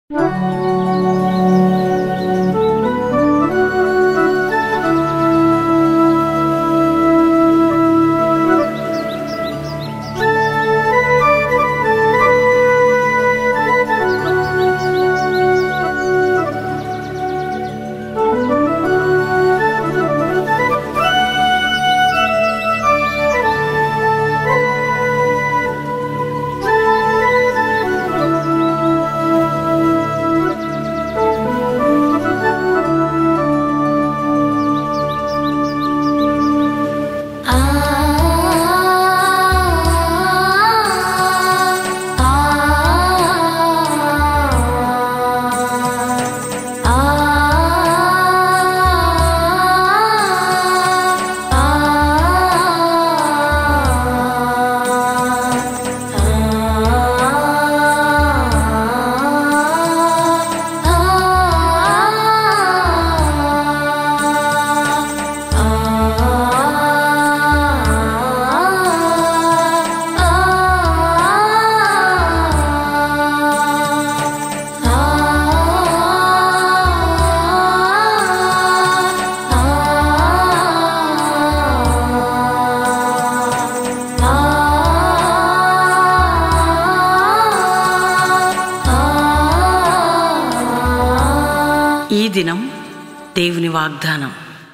ఈ దినం దేవుని వాగ్దానం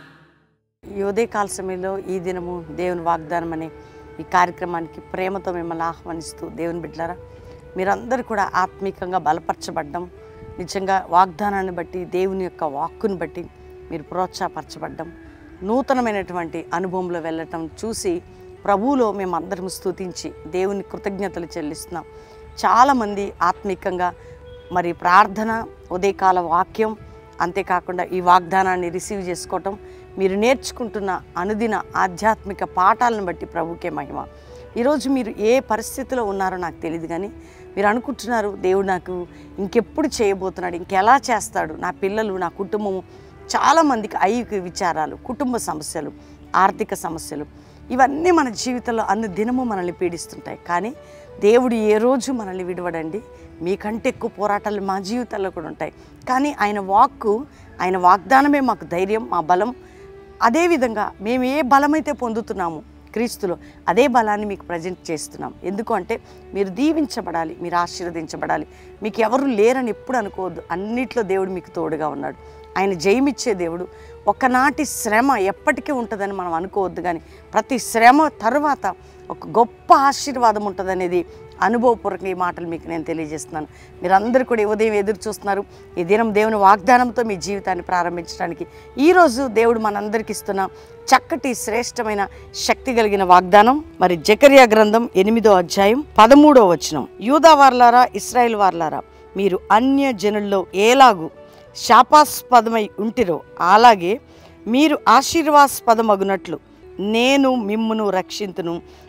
ఈ ఉదయకాల సమయంలో ఈ దినము దేవుని వాగ్దానం అనే ఈ కార్యక్రమానికి ప్రేమతో మిమ్మల్ని ఆహ్వానిస్తూ దేవుని బిడ్డలారా మీరందరూ కూడా ఆత్మీకంగా బలపరచబడ్డం నిజంగా వాగ్దానాన్ని బట్టి దేవుని యొక్క వాక్కుని బట్టి మీరు ప్రోత్సాహపరచబడ్డం నూతనమైనటువంటి అనుభవంలో వెళ్ళటం చూసి ప్రభువులో మేమందరం స్తుతించి దేవుని కృతజ్ఞతలు చెల్లిస్తున్నాం చాలామంది ఆత్మీకంగా మరి ప్రార్థన ఉదయకాల వాక్యం అంతేకాకుండా ఈ వాగ్దానాన్ని రిసీవ్ చేసుకోవటం మీరు నేర్చుకుంటున్న అనుదిన ఆధ్యాత్మిక పాఠాలను బట్టి ప్రభుకే మహిమ ఈరోజు మీరు ఏ పరిస్థితిలో ఉన్నారో నాకు తెలియదు కానీ మీరు అనుకుంటున్నారు దేవుడు నాకు ఇంకెప్పుడు చేయబోతున్నాడు ఇంకెలా చేస్తాడు నా పిల్లలు నా కుటుంబము చాలామందికి ఐక విచారాలు కుటుంబ సమస్యలు ఆర్థిక సమస్యలు ఇవన్నీ మన జీవితంలో అన్ని దినము మనల్ని పీడిస్తుంటాయి కానీ దేవుడు ఏ రోజు మనల్ని విడవడండి మీకంటే ఎక్కువ పోరాటాలు మా జీవితాల్లో కూడా ఉంటాయి కానీ ఆయన వాక్కు ఆయన వాగ్దానమే మాకు ధైర్యం మా బలం అదేవిధంగా మేము ఏ బలమైతే పొందుతున్నామో క్రీస్తులో అదే బలాన్ని మీకు ప్రజెంట్ చేస్తున్నాం ఎందుకు అంటే మీరు దీవించబడాలి మీరు ఆశీర్వదించబడాలి మీకు ఎవరు లేరని ఎప్పుడు అనుకోవద్దు అన్నిట్లో దేవుడు మీకు తోడుగా ఉన్నాడు ఆయన జయమిచ్చే దేవుడు ఒకనాటి శ్రమ ఎప్పటికీ ఉంటుందని మనం అనుకోవద్దు కానీ ప్రతి శ్రమ తర్వాత ఒక గొప్ప ఆశీర్వాదం ఉంటుందనేది అనుభవపూర్వక ఈ మాటలు మీకు నేను తెలియజేస్తున్నాను మీరందరూ కూడా ఈ ఉదయం ఎదురు చూస్తున్నారు ఈ దినం దేవుని వాగ్దానంతో మీ జీవితాన్ని ప్రారంభించడానికి ఈరోజు దేవుడు మనందరికి ఇస్తున్న చక్కటి శ్రేష్టమైన శక్తి కలిగిన వాగ్దానం మరి జకరియా గ్రంథం ఎనిమిదో అధ్యాయం పదమూడో వచనం యూదా వార్లారా ఇస్రాయేల్ వార్లారా మీరు అన్య జనుల్లో ఏలాగు శాపాస్పదమై ఉంటిరో అలాగే మీరు ఆశీర్వాస్పదమగునట్లు నేను మిమ్మును రక్షింతును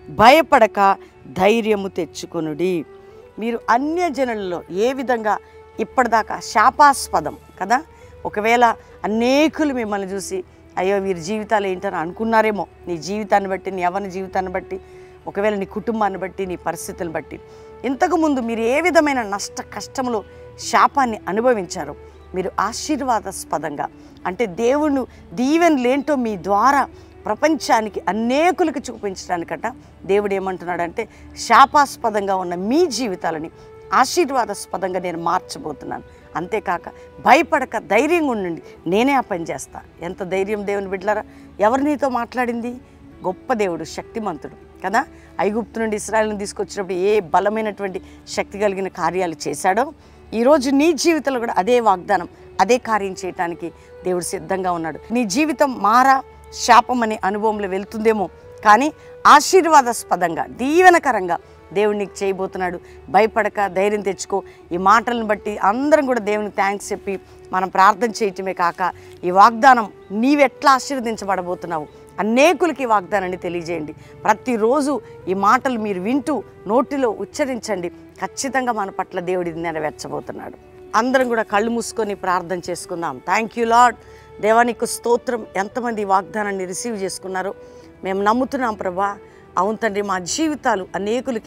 భయపడక ధైర్యము తెచ్చుకొనుడి మీరు అన్యజనులలో ఏ విధంగా ఇప్పటిదాకా శాపాస్పదం కదా ఒకవేళ అనేకులు మిమ్మల్ని చూసి అయ్యో వీరి జీవితాలు ఏంటని అనుకున్నారేమో నీ జీవితాన్ని బట్టి నీ ఎవరి జీవితాన్ని బట్టి ఒకవేళ నీ కుటుంబాన్ని బట్టి నీ పరిస్థితులను బట్టి ఇంతకుముందు మీరు ఏ విధమైన నష్ట కష్టములు శాపాన్ని అనుభవించారో మీరు ఆశీర్వాదాస్పదంగా అంటే దేవుడు దీవెనలేంటో మీ ద్వారా ప్రపంచానికి అనేకులకు చూపించడానికట దేవుడు ఏమంటున్నాడంటే శాపాస్పదంగా ఉన్న మీ జీవితాలని ఆశీర్వాదాస్పదంగా నేను మార్చబోతున్నాను అంతేకాక భయపడక ధైర్యంగా ఉండండి నేనే ఆ పని చేస్తా ఎంత ధైర్యం దేవుని బిడ్డలారా ఎవరు నీతో మాట్లాడింది గొప్ప దేవుడు శక్తిమంతుడు కదా ఐగుప్తు నుండి ఇస్రాయల్ని తీసుకొచ్చినప్పుడు ఏ బలమైనటువంటి శక్తి కలిగిన కార్యాలు చేశాడో ఈరోజు నీ జీవితంలో కూడా అదే వాగ్దానం అదే కార్యం చేయటానికి దేవుడు సిద్ధంగా ఉన్నాడు నీ జీవితం మారా శాపం అనే అనుభవంలో వెళ్తుందేమో కానీ ఆశీర్వాదాస్పదంగా దీవెనకరంగా దేవుడు నీకు చేయబోతున్నాడు భయపడక ధైర్యం తెచ్చుకో ఈ మాటలను బట్టి అందరం కూడా దేవునికి థ్యాంక్స్ చెప్పి మనం ప్రార్థన చేయటమే కాక ఈ వాగ్దానం నీవెట్లా ఆశీర్వదించబడబోతున్నావు అనేకులకి ఈ వాగ్దానాన్ని తెలియజేయండి ప్రతిరోజు ఈ మాటలు మీరు వింటూ నోటిలో ఉచ్చరించండి ఖచ్చితంగా మన పట్ల దేవుడి నెరవేర్చబోతున్నాడు అందరం కూడా కళ్ళు మూసుకొని ప్రార్థన చేసుకుందాం థ్యాంక్ యూ లాడ్ దేవానికి స్తోత్రం ఎంతమంది ఈ వాగ్దానాన్ని రిసీవ్ చేసుకున్నారో మేము నమ్ముతున్నాం ప్రభా అవును తండ్రి మా జీవితాలు అనేకులకి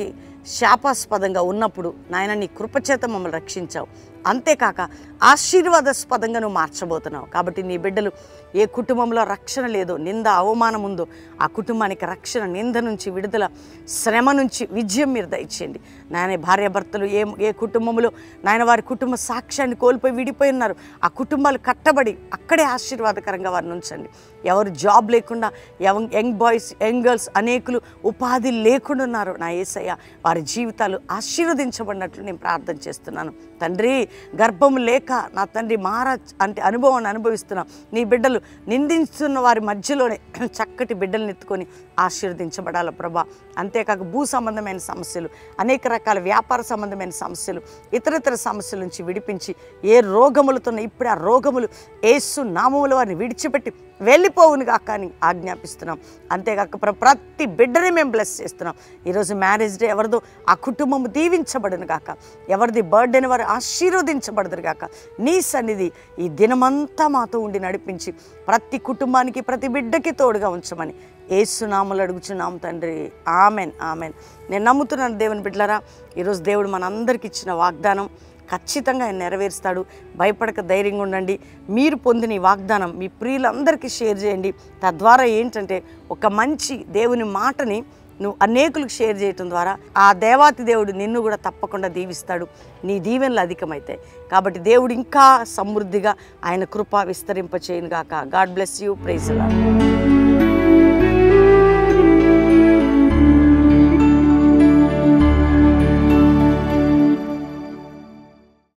శాపాస్పదంగా ఉన్నప్పుడు నాయన నీ కృపచేత మమ్మల్ని రక్షించావు అంతేకాక ఆశీర్వాదాస్పదంగా నువ్వు మార్చబోతున్నావు కాబట్టి నీ బిడ్డలు ఏ కుటుంబంలో రక్షణ లేదో నింద అవమానం ఉందో ఆ కుటుంబానికి రక్షణ నింద నుంచి విడుదల శ్రమ నుంచి విజయం మీరు దయచేయండి నాయన భార్యాభర్తలు ఏ ఏ కుటుంబంలో నాయన వారి కుటుంబ సాక్ష్యాన్ని కోల్పోయి విడిపోయి ఉన్నారు ఆ కుటుంబాలు కట్టబడి అక్కడే ఆశీర్వాదకరంగా వారిని ఉంచండి ఎవరు జాబ్ లేకుండా young young boys young girls అనేకులు ఉపాధి లేకుండా ఉన్నారు నా ఏసయ్య వారి జీవితాలు ఆశీర్వదించబడినట్లు నేను ప్రార్థన చేస్తున్నాను తండ్రి గర్భం లేక నా తండ్రి మారా అంటే అనుభవాన్ని అనుభవిస్తున్నా నీ బిడ్డలు నిందిస్తున్న వారి మధ్యలోనే చక్కటి బిడ్డలను ఎత్తుకొని ఆశీర్వదించబడాల ప్రభా అంతేకాక భూ సంబంధమైన సమస్యలు అనేక రకాల వ్యాపార సంబంధమైన సమస్యలు ఇతరితర సమస్యల నుంచి విడిపించి ఏ రోగములతో ఇప్పుడు ఆ రోగములు ఏసు నామముల వారిని విడిచిపెట్టి వెళ్ళిపోవునుగా కానీ ఆజ్ఞాపిస్తున్నాం అంతేకాక ప్ర- ప్రతి బిడ్డని మేము బ్లెస్ చేస్తున్నాం ఈరోజు మ్యారేజ్ డే ఎవరిదో ఆ కుటుంబం దీవించబడును గాక ఎవరిది బర్త్డేని వారు ఆశీర్వదించబడదురు గాక నీ సన్నిధి ఈ దినమంతా మాతో ఉండి నడిపించి ప్రతి కుటుంబానికి ప్రతి బిడ్డకి తోడుగా ఉంచమని ఏసునాములు అడుగుచున్నాం తండ్రి ఆమెన్ ఆమెన్ నేను నమ్ముతున్నాను దేవుని బిడ్డలారా ఈరోజు దేవుడు మనందరికి ఇచ్చిన వాగ్దానం ఖచ్చితంగా ఆయన నెరవేరుస్తాడు భయపడక ధైర్యంగా ఉండండి మీరు పొందిన ఈ వాగ్దానం మీ ప్రియులందరికీ షేర్ చేయండి తద్వారా ఏంటంటే ఒక మంచి దేవుని మాటని నువ్వు అనేకులకు షేర్ చేయటం ద్వారా ఆ దేవాతి దేవుడు నిన్ను కూడా తప్పకుండా దీవిస్తాడు నీ దీవెనలు అధికమైతాయి కాబట్టి దేవుడు ఇంకా సమృద్ధిగా ఆయన కృప విస్తరింప చేయను గాక గాడ్ బ్లెస్ యూ ప్రైజ్